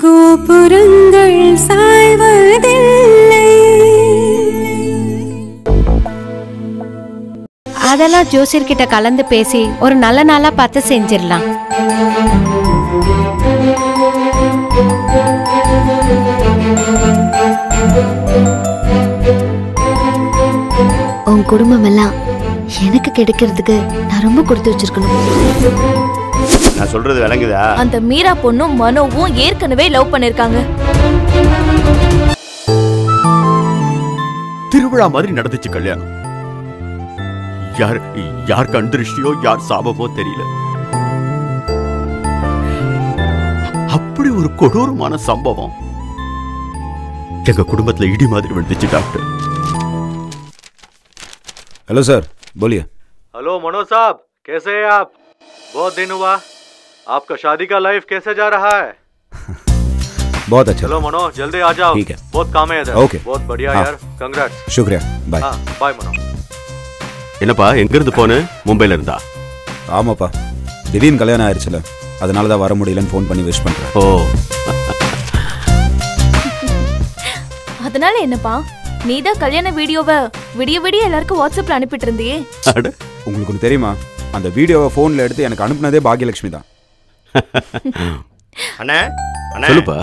கோபுரங்கள் சாய்வதில்லை அதெல்லாம் ஜோசியர்கிட்ட கலந்து பேசி ஒரு நல்ல நாளா பார்த்து செஞ்சிடலாம் உன் குடும்பம் எல்லாம் எனக்கு கிடைக்கிறதுக்கு நான் ரொம்ப கொடுத்து வச்சிருக்கணும் நான் சொல்றது விளங்குதா அந்த மீரா பொண்ணும் மனோவும் ஏற்கனவே லவ் பண்ணிருக்காங்க திருவிழா மாதிரி நடந்துச்சு கல்யாணம் யார் யார் கண் திருஷ்டியோ யார் சாபமோ தெரியல அப்படி ஒரு கொடூரமான சம்பவம் எங்க குடும்பத்துல இடி மாதிரி விழுந்துச்சு டாக்டர் हेलो सर बोलिए हेलो मनोज साहब कैसे हैं आप बहुत दिन हुआ आपका शादी का लाइफ कैसे जा रहा है बहुत अच्छा चलो मनोज जल्दी आ जाओ ठीक है। बहुत काम है इधर ओके। बहुत बढ़िया हाँ। यार कंग्रेट्स शुक्रिया बाय हाँ बाय मनोज என்னப்பா எங்க இருந்து போன மும்பைல இருந்தா ஆமாப்பா திடீர்னு கல்யாணம் ஆயிடுச்சுல அதனால தான் வர முடியலன்னு ஃபோன் பண்ணி விஷ் பண்ணுறேன் ஓ அதனால என்னப்பா நீதான் கல்யாண வீடியோவை விடிய விடிய எல்லாருக்கும் வாட்ஸ்அப்ல அனுப்பிட்டு இருந்தியே அட உங்களுக்கு ஒன்று தெரியுமா அந்த வீடியோவை ஃபோனில் எடுத்து எனக்கு அனுப்புனதே பாக்யலட்சுமி தான் அண்ணே அண்ணே சொல்லுப்பா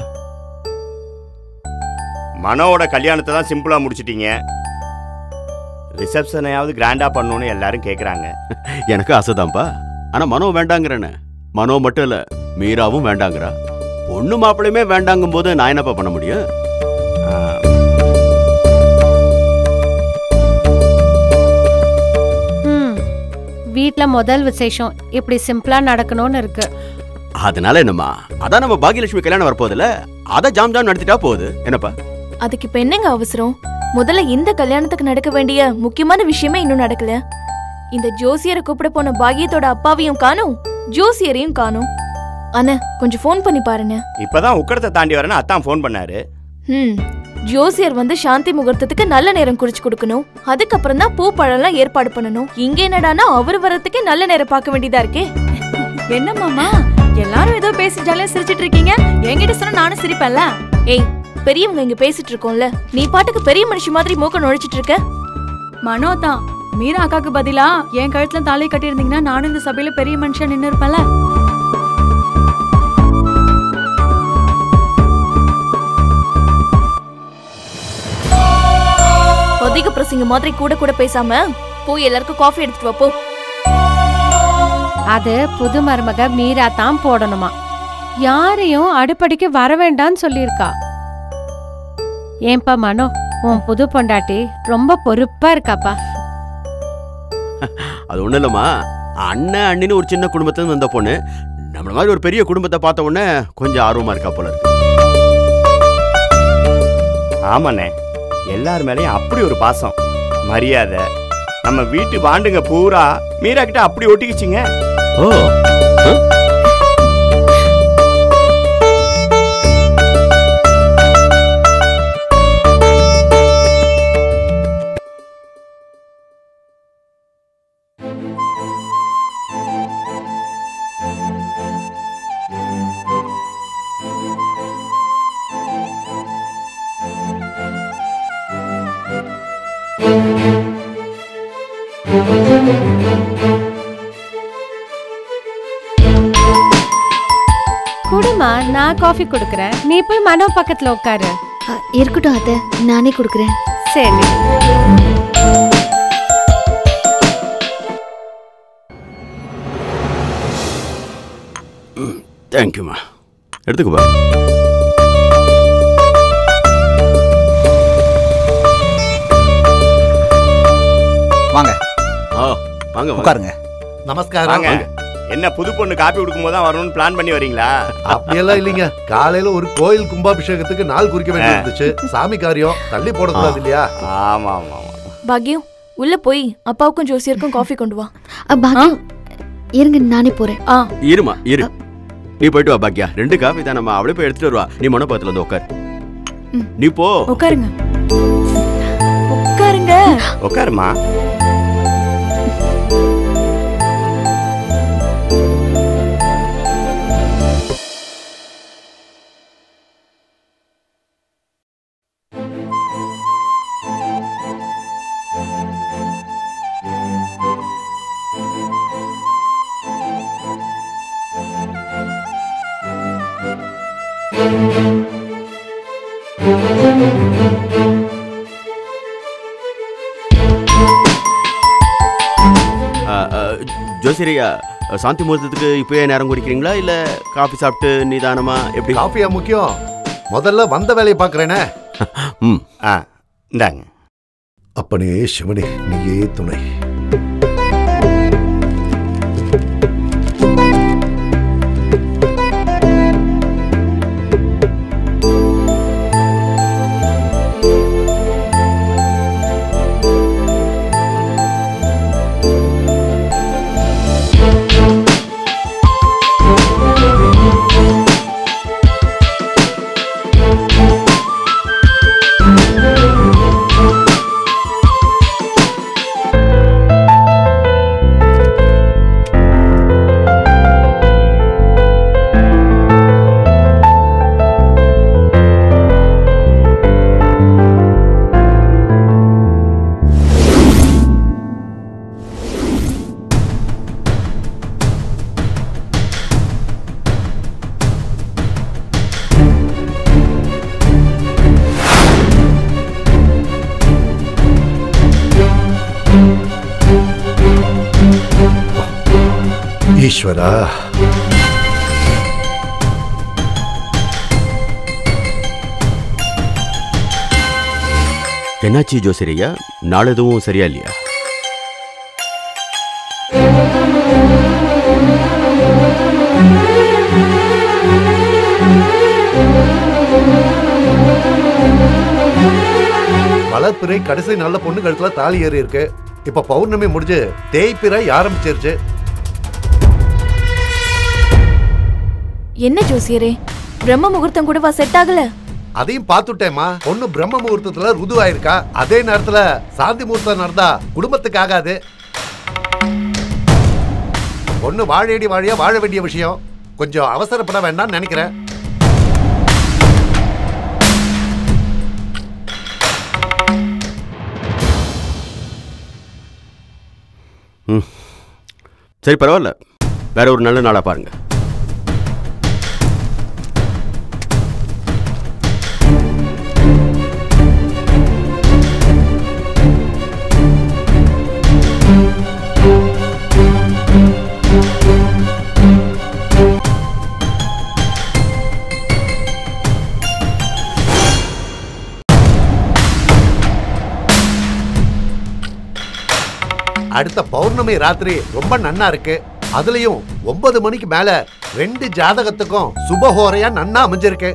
மனோவோட கல்யாணத்தை தான் சிம்பிளா முடிச்சிட்டீங்க ரிசப்ஷனையாவது கிராண்டா பண்ணணும்னு எல்லாரும் கேக்குறாங்க எனக்கு ஆசைதான்ப்பா ஆனா மனோ வேண்டாங்கிறேன்னு மனோ மட்டும் இல்ல மீராவும் வேண்டாங்கிறா பொண்ணு மாப்பிளையுமே வேண்டாங்கும் போது நான் என்னப்பா பண்ண முடியும் ஆ, ம் வீட்ல முதல் விசேஷம் இப்படி சிம்பிளா நடக்கணும்னு இருக்கு அதனால என்னம்மா அதான் நம்ம பாகியலட்சுமி கல்யாணம் வரப்போகுதுல அதை ஜாம் ஜாம் நடத்திட்டா போகுது என்னப்பா அதுக்கு இப்ப என்னங்க அவசரம் முதல்ல இந்த கல்யாணத்துக்கு நடக்க வேண்டிய முக்கியமான விஷயமே இன்னும் நடக்கல இந்த ஜோசியரை கூப்பிட போன பாகியத்தோட அப்பாவையும் காணும் ஜோசியரையும் காணும் அண்ணா கொஞ்சம் ஃபோன் பண்ணி பாருங்க இப்பதான் உக்கடத்தை தாண்டி வரேன்னு அத்தான் ஃபோன் பண்ணாரு ம் ஜோசியர் வந்து சாந்தி முகூர்த்தத்துக்கு நல்ல நேரம் குறிச்சு கொடுக்கணும் அதுக்கப்புறம் தான் பூ பழம்லாம் ஏற்பாடு பண்ணணும் இங்க என்னடான்னா அவர் வர்றதுக்கு நல்ல நேரம் பார்க்க வேண்டியதா இருக்கே என்ன மாமா எல்லாரும் ஏதோ பேசி ஜாலியா சிரிச்சிட்டு இருக்கீங்க என்கிட்ட சொன்னா நானும் சிரிப்பேன்ல ஏய் பெரியவங்க இங்க பேசிட்டு இருக்கோம்ல நீ பாட்டுக்கு பெரிய மனுஷி மாதிரி மூக்க நுழைச்சிட்டு இருக்க மனோ தான் மீரா அக்காக்கு பதிலா என் கழுத்துல தாலி கட்டியிருந்தீங்கன்னா நானும் இந்த சபையில பெரிய மனுஷன் நின்னு இருப்பேன்ல அதிக பிரசங்க மாதிரி கூட கூட பேசாம போய் எல்லாருக்கும் காஃபி எடுத்துட்டு வா போ அது புது மருமக மீரா தான் போடணுமா யாரையும் அடுப்படிக்கு வர வேண்டாம்னு சொல்லியிருக்கா ஏன்பா மனோ உன் புது பொண்டாட்டி ரொம்ப பொறுப்பா இருக்காப்பா அது ஒண்ணும் இல்லம்மா அண்ணன் அண்ணின்னு ஒரு சின்ன குடும்பத்துல இருந்து வந்த பொண்ணு நம்மள மாதிரி ஒரு பெரிய குடும்பத்தை பார்த்த உடனே கொஞ்சம் ஆர்வமா இருக்கா போல இருக்கு ஆமாண்ணே எல்லார் மேலயும் அப்படி ஒரு பாசம் மரியாதை நம்ம வீட்டு வாண்டுங்க பூரா மீரா கிட்ட அப்படி ஒட்டிக்கிச்சுங்க ஓ ஆ? குடுமா நான் காஃபி கொடுக்கறேன் நீ போய் மனோ பக்கத்துல உட்காரு அ, இருக்கட்டும் அத்தை நானே கொடுக்குறேன் சரி தேங்க்யூம்மா எடுத்துக்கப்பா வாங்க ஆ வாங்க வாங்க உட்காருங்க நமஸ்காரம் வாங்க என்ன புது பொண்ணு காப்பி கொடுக்கும் போது தான் வரணும்னு பிளான் பண்ணி வரீங்களா அப்படியெல்லாம் இல்லைங்க காலையில ஒரு கோயில் கும்பாபிஷேகத்துக்கு நாள் குறிக்க வேண்டி இருந்துச்சு சாமி காரியம் தள்ளி போடக்கூடாது இல்லையா ஆமா ஆமா ஆமா பாக்யம் உள்ள போய் அப்பாவுக்கும் ஜோசியருக்கும் காஃபி கொண்டு வா அ, பாக்கியம் இருங்க நானே போறேன் ஆ இருமா இரு நீ போயிட்டு வா பாக்கியா ரெண்டு காஃபி தான் நம்ம அவளே போய் எடுத்துட்டு வருவா நீ மனோபத்துல வந்து உட்கார் நீ போ உட்காருங்க உட்காருங்க உட்காருமா ஜோசியரையா சாந்தி முகூர்த்தத்துக்கு இப்பயே நேரம் குடிக்கிறீங்களா இல்ல காஃபி சாப்பிட்டு நிதானமா எப்படி காஃபியா முக்கியம் முதல்ல வந்த வேலையை பாக்குறேனே ம் ஆ இந்தாங்க அப்பனே சிவனே நீயே துணை ஈஸ்வரா என்னாச்சு ஜோசியரையா நாள் எதுவும் சரியா இல்லையா வளர்ப்பிறை கடைசி நல்ல பொண்ணு கழுத்துல தாலி ஏறி இருக்கு இப்ப பௌர்ணமி முடிஞ்சு தேய்பிறை ஆரம்பிச்சிருச்சு என்ன ஜோசியரே பிரம்ம முகூர்த்தம் கூடவா செட் ஆகல அதையும் பார்த்துட்டேம்மா பொண்ணு பிரம்ம முகூர்த்தத்துல ருதுவாயிருக்கா அதே நேரத்துல சாந்தி முகூர்த்தம் நடந்தா குடும்பத்துக்கு ஆகாது பொண்ணு வாழையடி வாழையா வாழ வேண்டிய விஷயம் கொஞ்சம் அவசரப்பட வேண்டாம்னு நினைக்கிறேன் ம் சரி பரவாயில்ல வேற ஒரு நல்ல நாளா பாருங்க அடுத்த பௌர்ணமி ராத்திரி ரொம்ப நன்னா இருக்கு அதுலயும் ஒன்பது மணிக்கு மேல ரெண்டு ஜாதகத்துக்கும் சுபஹோரையா நன்னா அமைஞ்சிருக்கு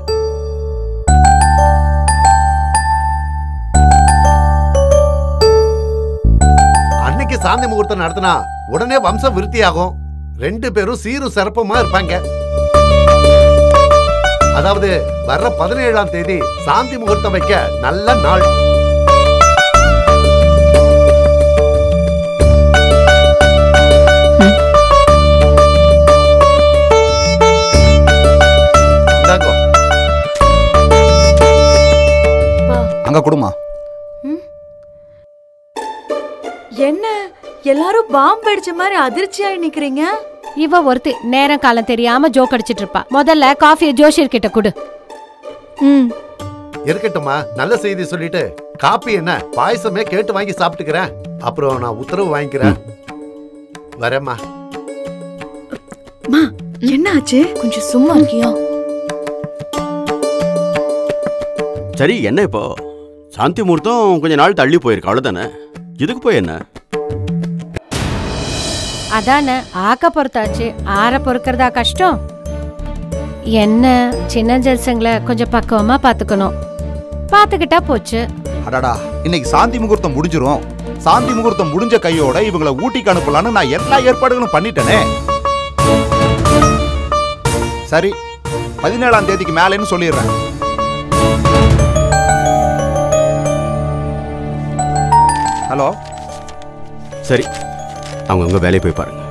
அன்னைக்கு சாந்தி முகூர்த்தம் நடத்தினா உடனே வம்சம் விருத்தியாகும் ரெண்டு பேரும் சீரும் சிறப்புமா இருப்பாங்க அதாவது வர்ற பதினேழாம் தேதி சாந்தி முகூர்த்தம் வைக்க நல்ல நாள் இந்தாங்கோ. அங்க கொடுமா என்ன எல்லாரும் பாம்பு அடிச்ச மாதிரி அதிர்ச்சியாயி நிக்கிறீங்க இவ ஒருத்தி நேரம் காலம் தெரியாம ஜோக் அடிச்சிட்டு இருப்பா முதல்ல காஃபியை ஜோஷியர் கிட்ட கொடு ம் இருக்கட்டும்மா நல்ல செய்தி சொல்லிட்டு காப்பி என்ன பாயசமே கேட்டு வாங்கி சாப்பிட்டுக்கிறேன் அப்புறம் நான் உத்தரவு வாங்கிக்கிறேன் வரேம்மா மா என்ன ஆச்சு கொஞ்சம் சும்மா இருக்கியா சரி என்ன இப்போ சாந்தி முகூர்த்தம் கொஞ்ச நாள் தள்ளி போயிருக்கு அவ்வளவுதானே இதுக்கு போய் என்ன அதானே ஆக்க பொறுத்தாச்சு ஆற பொறுக்கிறதா கஷ்டம் என்ன சின்ன ஜெல்சங்களை கொஞ்சம் பக்குவமா பாத்துக்கணும் பாத்துக்கிட்டா போச்சு அடடா இன்னைக்கு சாந்தி முகூர்த்தம் முடிஞ்சிரும் சாந்தி முகூர்த்தம் முடிஞ்ச கையோட இவங்கள ஊட்டிக்கு அனுப்பலான்னு நான் எல்லா ஏற்பாடுகளும் பண்ணிட்டேனே சரி பதினேழாம் தேதிக்கு மேலேன்னு சொல்லிடுறேன் ஹலோ சரி அவங்க உங்க வேலையை போய் பாருங்க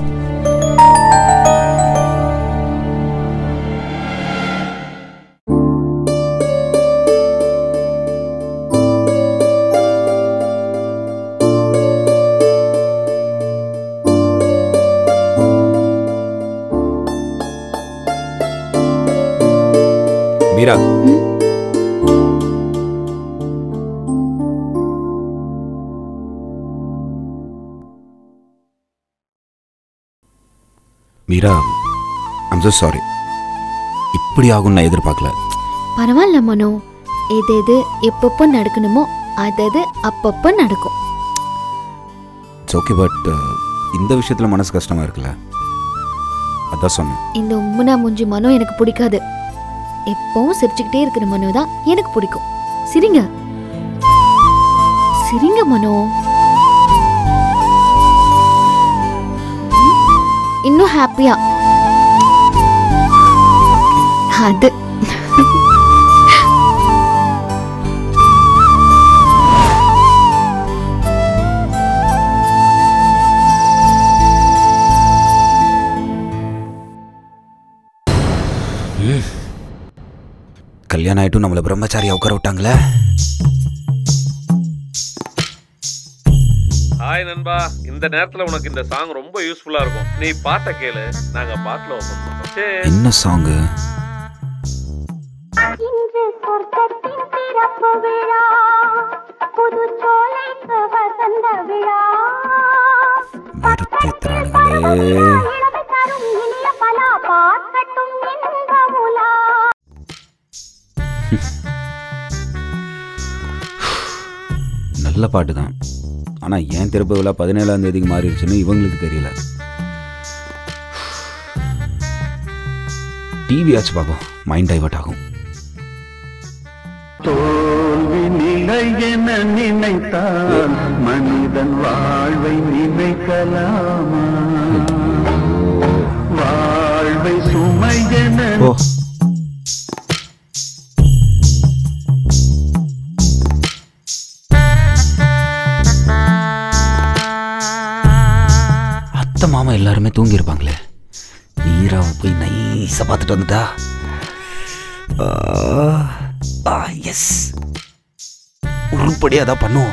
Meera Meera I'm so sorry இப்படி ஆகும்னு நான் எதிர்பார்க்கல பரவாயில்ல மனோ எது எது எப்பப்போ நடக்கணுமோ அது அது அப்பப்போ நடக்கும் இட்ஸ் ஓகே பட் இந்த விஷயத்தில் மனசு கஷ்டமாக இருக்குல்ல அதான் சொன்னேன் இந்த உம்முனா மூஞ்சி மனோ எனக்கு பிடிக்காது எப்பவும் சிரிச்சுக்கிட்டே இருக்கிற மனோ தான் எனக்கு பிடிக்கும் சிரிங்க சிரிங்க மனோ இன்னும் ஹாப்பியா அது கல்யாணம் ஆயிட்டும் நம்மளை பிரம்மச்சாரியா உட்கார விட்டாங்களே ஹாய் நண்பா இந்த நேரத்துல உனக்கு இந்த சாங் ரொம்ப யூஸ்ஃபுல்லா இருக்கும் நீ பாட்ட கேளு நாங்க பாட்டுல ஓபன் பண்றோம் சரி என்ன சாங்கு இன்று சொர்க்கத்தின் பிறப்பு விழா புது சோலைக்கு வசந்த விழா வெறுப்பேத்துறானுங்களே இளமை தரும் இனிய பலா பார்க்கட்டும் இன்ப உலா நல்ல பாட்டு தான் ஆனால் ஏன் திறப்பு விழா பதினேழாம் தேதிக்கு மாறிடுச்சுன்னு இவங்களுக்கு தெரியல டிவி ஆச்சு பார்ப்போம் மைண்ட் டைவர்ட் ஆகும் தோல்வி நிலை என நினைத்தால் மனிதன் வாழ்வை நினைக்கலாமா வாழ்வை சுமை என ஓ அத்தை மாமா எல்லாருமே தூங்கி இருப்பாங்களே ஈராவை போய் நைஸா பார்த்துட்டு வந்துட்டா எஸ் உருப்படியாக அதான் பண்ணுவோம்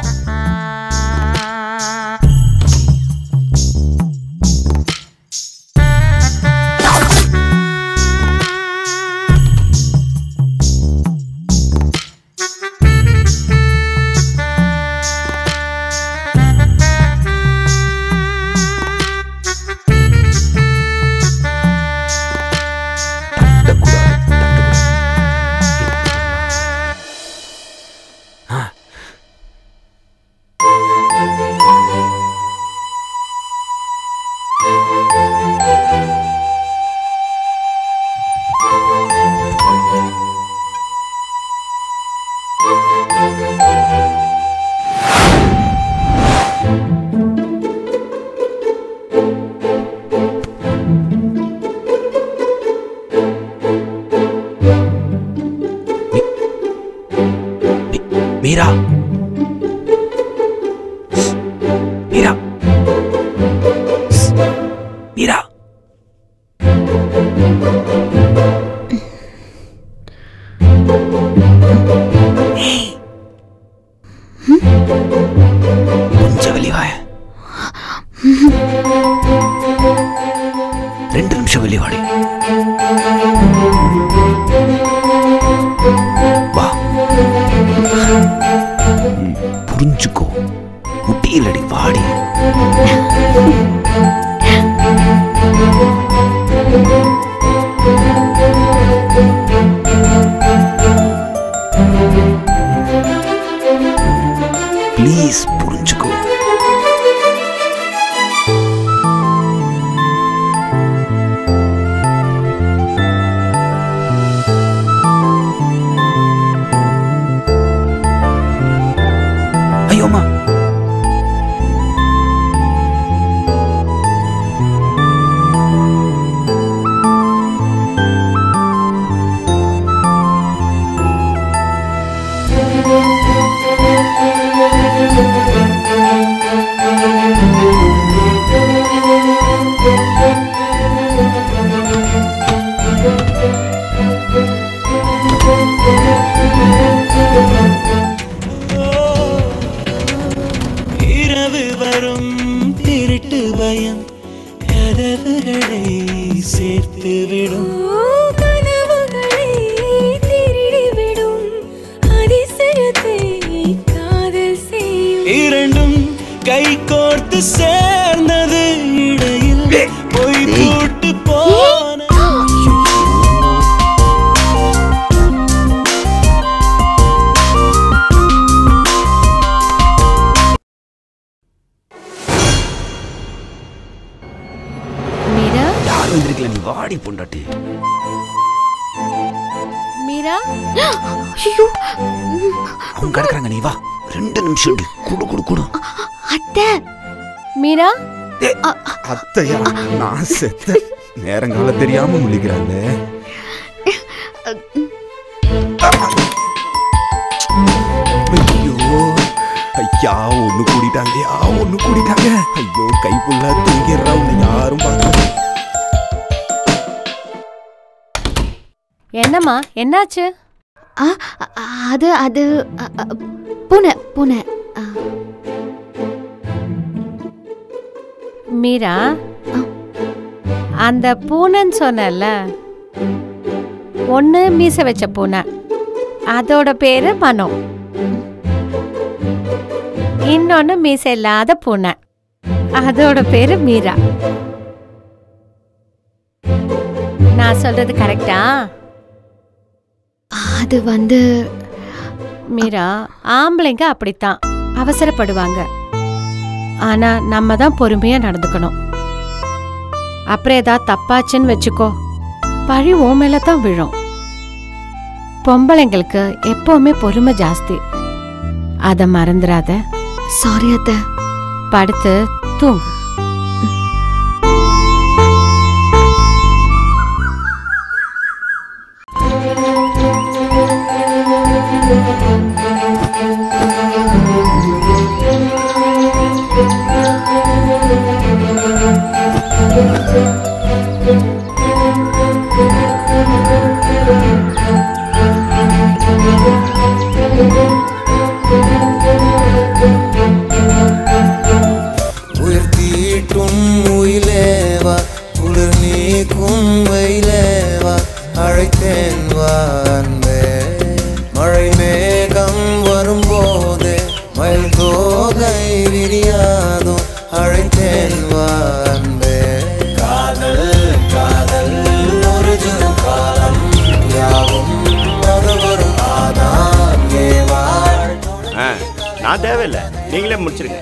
மீரா மீரா மீரா கொஞ்சம் வெளியே வாய ரெண்டு நிமிஷம் வெளியே வாடி வா ம், புரிஞ்சுக்கோ முட்டியிலடி வாடி ப்ளீஸ் புரிஞ்சுக்கோ ஐயோமா இரவு வரும் திருட்டு பயம் கதவுகளை சேர்த்து விடும் கனவுகளை திருடிவிடும் அதிசயத்தை காதல் செய்யும் இரண்டும் கை கோர்த்து சேர்ந்தது இடையில் பொய் போட்டு வாடி பொண்டாட்டி மீரா ஐயோ அவங்க கிடக்குறாங்க நீ வா ரெண்டு நிமிஷம் இரு. குடு குடு குடு அத்தை மீரா அத்தையா நான் செத்த நேரங்கால தெரியாம முழிக்கிறாங்களே ஐயோ ஐயா ஒண்ணு கூடிட்டாங்கயா ஒண்ணு கூடிட்டாங்க ஐயோ கை புள்ள தூங்கிடுறா உன்னை யாரும் பார்க்கல என்னம்மா என்னாச்சு ஆ, அ- அது அது அ, அ, பூனை பூனை ஆ, மீரா அந்த பூனைன்னு சொன்னல ஒன்று மீச வச்ச பூனை அதோட பேரு மனோ இன்னொன்று மீச இல்லாத பூனை அதோட பேரு மீரா நான் சொல்றது கரெக்டா அது வந்து மீரா ஆம்பளைங்க அப்படித்தான் அவசரப்படுவாங்க ஆனா நம்ம தான் பொறுமையா நடந்துக்கணும் அப்புறம் ஏதாவது தப்பாச்சுன்னு வச்சுக்கோ பழி உன் மேல தான் விழும் பொம்பளைங்களுக்கு எப்பவுமே பொறுமை ஜாஸ்தி அத மறந்துடாத சாரி அத்தை படுத்து தூங்கு உயிர் தீட்டும் உயிலேவா குளிர் நீக்கும் வெயிலேவா அழைத்தேன் வா அன்பே மழை மேகம் வரும்போது மயில் தோகை விரியாதோ அழைத்தேன் வா அன்பே காதல் காதல் ஒரு ஜனம் காலம் யாவும் அது ஒரு ஆதான் ஏவாள் ஆ, நான் தேவையில்லை நீங்களே முடிச்சிருங்க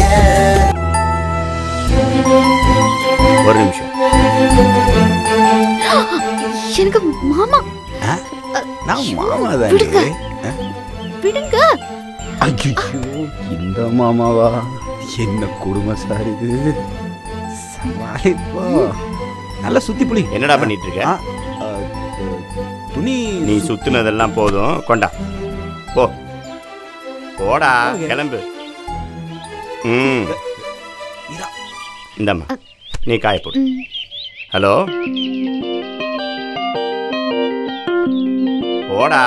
ஒரு நிமிஷம் எனக்கு மாமா நான் மாமா விடுங்க. தானே விடுங்க ஐயோ இந்த மாமாவா என்ன குடும்ப சார் இது சமாளிப்பா நல்லா சுத்தி புளி என்னடா பண்ணிட்டு இருக்க ஆ, ஆ, துணி நீ சுத்துனதெல்லாம் போதும் கொண்டா போ போடா கிளம்பு ம் இந்தாம்மா நீ காய போடு ஹலோ போடா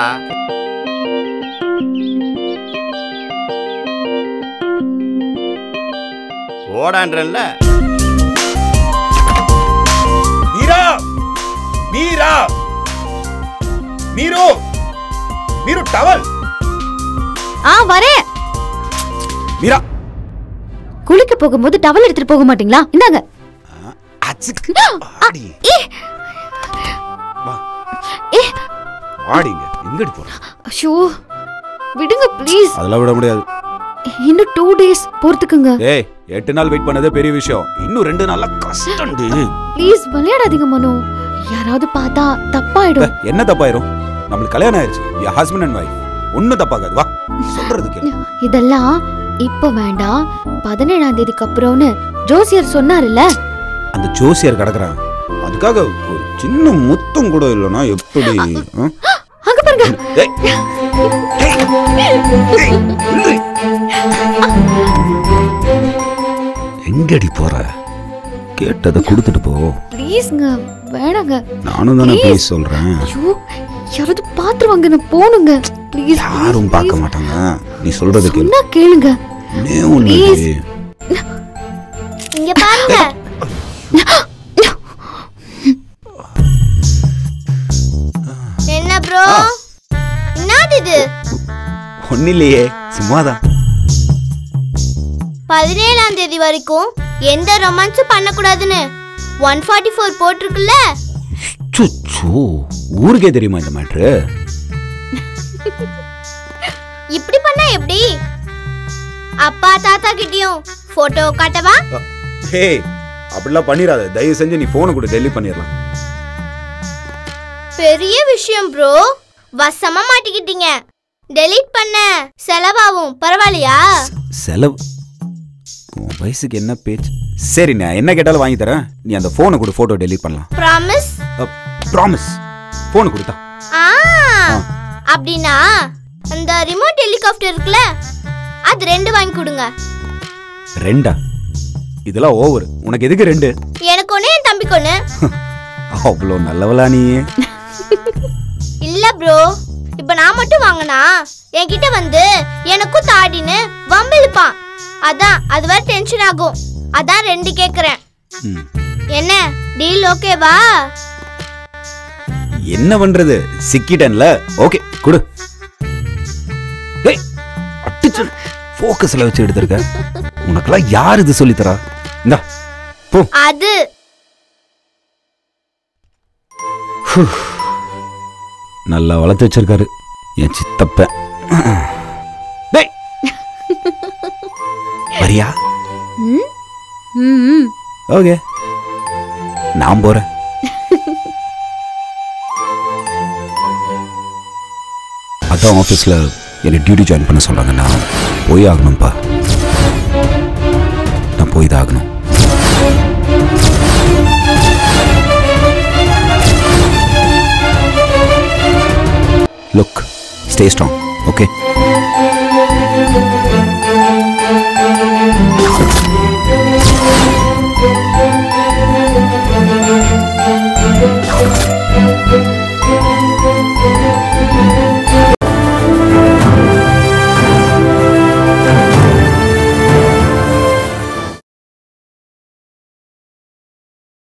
போடான்றல்ல மீரா மீரா மீரு மீரு டவல் ஆ வரேன் மீரா குளிக்க போகும்போது டவல் எடுத்துட்டு போக மாட்டீங்களா இந்தாங்க ஆ, ஏ, ஏ, வாடிங்க எங்கடி போற ஐயோ விடுங்க ப்ளீஸ் அதெல்லாம் விட முடியாது இன்னும் டூ டேஸ் பொறுத்துக்குங்க ஏய் எட்டு நாள் வெயிட் பண்ணதே பெரிய விஷயம் இன்னும் ரெண்டு நாள்ல கஷ்டம்டி ப்ளீஸ் விளையாடாதீங்க மனோ யாராவது பார்த்தா தப்பாயிடும் என்ன தப்பாயிரும் நம்மளுக்கு கல்யாணம் ஆயிருச்சு ஹஸ்பண்ட் அண்ட் ஒய்ஃப் ஒன்னும் தப்பாகாது வா சொல்றது கேளு இதெல்லாம் இப்ப வேண்டாம் பதினேழாம் தேதிக்கு அப்புறம்னு ஜோசியர் சொன்னாருல்ல அந்த ஜோசியர் கிடக்குறான் அதுக்காக ஒரு சின்ன முத்தம் கூட இல்லைன்னா எப்படி ஆ? அங்க பாருங்க ஏய், எங்கடி போற கேட்டதை கொடுத்துட்டு போ ப்ளீஸ்ங்க வேணாங்க நானும் தானே Please. ப்ளீஸ் சொல்றேன் ஐயோ யாராவது பாத்துருவாங்க நான் போணுங்க ப்ளீஸ் யாரும் பார்க்க மாட்டாங்க நீ சொல்றது கேளு சொன்னா கேளுங்க நீ ஒண்ணு Please. இங்க பாருங்க என்ன ப்ரோ என்னது இது ஒன்னும் இல்லையே சும்மாதான் பதினேழாம் தேதி வரைக்கும் எந்த ரொமான்ஸும் பண்ணக்கூடாதுன்னு ஒன் ஃபார்ட்டி ஃபோர் போட்டிருக்குல்ல சுச்சோ ஊருக்கே தெரியுமா இந்த மேட்ரு இப்படி பண்ணா எப்படி அப்பா தாத்தா கிட்டயும் போட்டோ காட்டவா ஹே அப்படிலாம் பண்ணிடாத தயவு செஞ்சு நீ ஃபோனை கூட டெலிட் பண்ணிடலாம் பெரிய விஷயம் ப்ரோ வசமா மாட்டிக்கிட்டீங்க டெலீட் பண்ண செலவாகும் பரவாயில்லையா செலவு உன் வயசுக்கு என்ன பேச்சு சரி நான் என்ன கேட்டாலும் வாங்கி தரேன் நீ அந்த ஃபோனை கூட ஃபோட்டோ டெலிட் பண்ணலாம் ப்ராமிஸ் ப்ராமிஸ் ஃபோனை கொடுத்தா ஆ அப்படின்னா அந்த ரிமோட் ஹெலிகாப்டர் இருக்குல்ல அது ரெண்டு வாங்கி கொடுங்க ரெண்டா இதெல்லாம் ஓவர் உனக்கு எதுக்கு ரெண்டு எனக்கு ஒண்ணு என் தம்பிக்கு ஒண்ணு அவ்வளோ நல்லவளா நீ இல்ல ப்ரோ இப்ப நான் மட்டும் வாங்கினா என்கிட்ட வந்து எனக்கும் தாடின்னு வம்பிழுப்பான் அதான் அது வரை டென்ஷன் ஆகும் அதான் ரெண்டு கேக்குறேன் ம். என்ன டீல் ஓகேவா என்ன பண்றது சிக்கிட்டேன்ல ஓகே கொடு டேய் அடிச்சு ஃபோக்கஸ்ல வச்சு எடுத்திருக்க உனக்கெல்லாம் யார் இது சொல்லித் தரா இந்தா போ அது ஹு. நல்லா வளர்த்து வச்சிருக்காரு என் சித்தப்ப டேய் வரியா ம் ம் ஓகே நான் போறேன் அதான் ஆஃபீஸில் என்னை டியூட்டி ஜாயின் பண்ண சொல்கிறாங்க நான் போய் ஆகணும்ப்பா நான் போய் தான் ஆகணும் லுக் ஸ்டே ஸ்ட்ராங் ஓகே